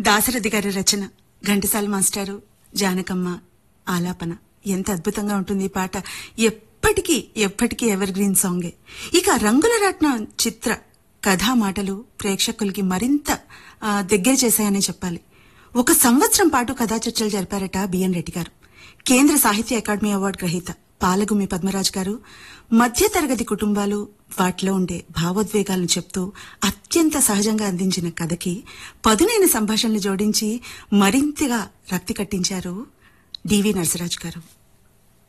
దాశరథి గారి రచన ఘంటసాల మాస్టారు జానకమ్మ ఆలాపన ఎంత అద్భుతంగా ఉంటుంది ఈ పాట ఎప్పటికీ ఎప్పటికీ ఎవర్ గ్రీన్ సాంగే ఇక రంగుల రత్నం చిత్ర కథా మాటలు ప్రేక్షకులకి మరింత ఆ, దగ్గర చేశాయని చెప్పాలి ఒక సంవత్సరం పాటు కథా చర్చలు జరిపారట బిఎన్ రెడ్డి గారు కేంద్ర సాహిత్య అకాడమీ అవార్డు గ్రహీత పాలగుమి పద్మరాజ్ గారు మధ్యతరగతి కుటుంబాలు వాటిలో ఉండే భావోద్వేగాలను చెప్తూ అత్యంత సహజంగా అందించిన కథకి పదునైన సంభాషణలు జోడించి మరింతగా రక్తి కట్టించారు డివి నరసరాజు గారు